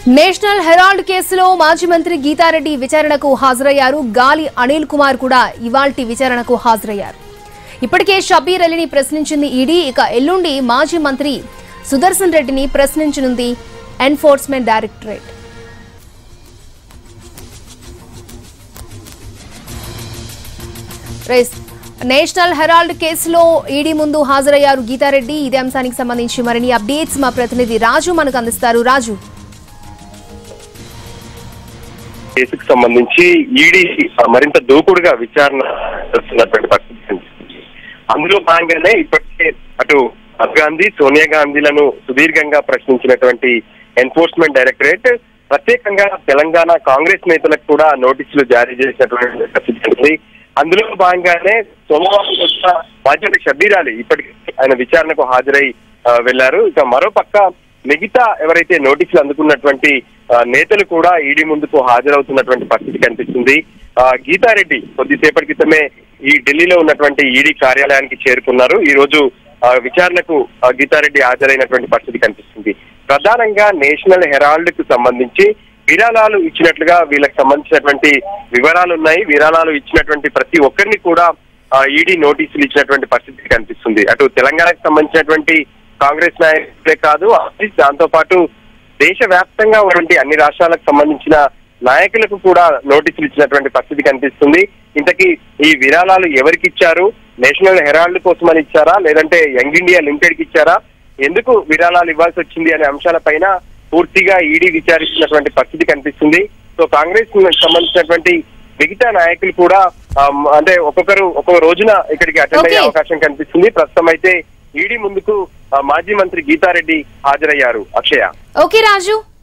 National herald కేసులో మాజీ మంత్రి గీతారెడ్డి విచారణకు హాజరయ్యారు గాలి అనిల్ కుమార్ కూడా ఇవాల్టి విచారణకు హాజరయ్యారు ఇప్పటికే షబీర్ అలీని ప్రశ్నించింది ఈడీ ఇక ఎల్లుండి మాజీ మంత్రి సుదర్శన్ రెడ్డిని ప్రశ్నించనుంది ఎన్ఫోర్స్మెంట్ డైరెక్టరేట్ రైస్ నేషనల్ హెరాల్డ్ కేసులో ఈడీ ముందు హాజరయ్యారు గీతారెడ్డి ఇదే అంశానికి సంబంధించి మరిన్ని అప్డేట్స్ మా ప్రతినిధి రాజు మనకు అందిస్తారు రాజు కేసుకు సంబంధించి ఈడీ మరింత దూకుడుగా విచారణ చేస్తున్నటువంటి పరిస్థితి కనిపిస్తుంది. అందులో భాగంగానే ఇప్పటికే అటు రాహుల్ గాంధీ సోనియా గాంధీలను సుదీర్ఘంగా ప్రశ్నించినటువంటి ఎన్ఫోర్స్మెంట్ డైరెక్టరేట్ ప్రత్యేకంగా తెలంగాణ కాంగ్రెస్ నేతలకు కూడా నోటీసులు జారీ చేసినటువంటి పరిస్థితి కనిపిస్తుంది. అందులో భాగంగానే సోమవారం వచ్చిన మాజీ షబీర్ అలీ ఇప్పటికే ఆయన విచారణకు హాజరై ఆ, వెళ్లారు ఇక మరోపక్క మిగతా ఎవరైతే నోటీసులు అందుకున్నటువంటి ఆ, నేతలు కూడా ఈడీ ముందుకు హాజరవుతున్నటువంటి పరిస్థితి కనిపిస్తుంది ఆ, గీతారెడ్డి కొద్దిసేపటి క్రితమే ఈ ఢిల్లీలో ఉన్నటువంటి ఈడీ కార్యాలయానికి చేరుకున్నారు ఈ రోజు ఆ, విచారణకు ఆ, గీతారెడ్డి హాజరైనటువంటి పరిస్థితి కనిపిస్తుంది ప్రధానంగా నేషనల్ హెరాల్డ్ కు సంబంధించి విరాళాలు ఇచ్చినట్లుగా వీళ్ళకి సంబంధించినటువంటి వివరాలు ఉన్నాయి విరాళాలు ఇచ్చినటువంటి ప్రతి ఒక్కరిని కూడా ఈడీ నోటీసులు ఇచ్చినటువంటి పరిస్థితి కనిపిస్తుంది అటు తెలంగాణకు సంబంధించినటువంటి కాంగ్రెస్ నాయకులే కాదు దాంతో పాటు దేశవ్యాప్తంగా ఉన్నటువంటి అన్ని రాష్ట్రాలకు సంబంధించిన నాయకులకు కూడా నోటీసులు ఇచ్చినటువంటి పరిస్థితి కనిపిస్తుంది ఇంతకీ ఈ విరాళాలు ఎవరికి ఇచ్చారు నేషనల్ హెరాల్డ్ కోసమని ఇచ్చారా లేదంటే యంగ్ ఇండియా లిమిటెడ్ కి ఇచ్చారా ఎందుకు విరాళాలు ఇవ్వాల్సి వచ్చింది అనే అంశాలపైన పూర్తిగా ఈడీ విచారిస్తున్నటువంటి పరిస్థితి కనిపిస్తుంది సో కాంగ్రెస్ కు సంబంధించినటువంటి మిగతా నాయకులు కూడా ఆమ్, అంటే ఒక్కొక్కరు ఒక్కొక్క రోజున ఇక్కడికి అటెండ్ అయ్యే Okay. అవకాశం కనిపిస్తుంది ప్రస్తుతం అయితే ఈడీ ముందుకు ఆ, మాజీ మంత్రి గీతారెడ్డి హాజరయ్యారు అక్షయ ఓకే రాజు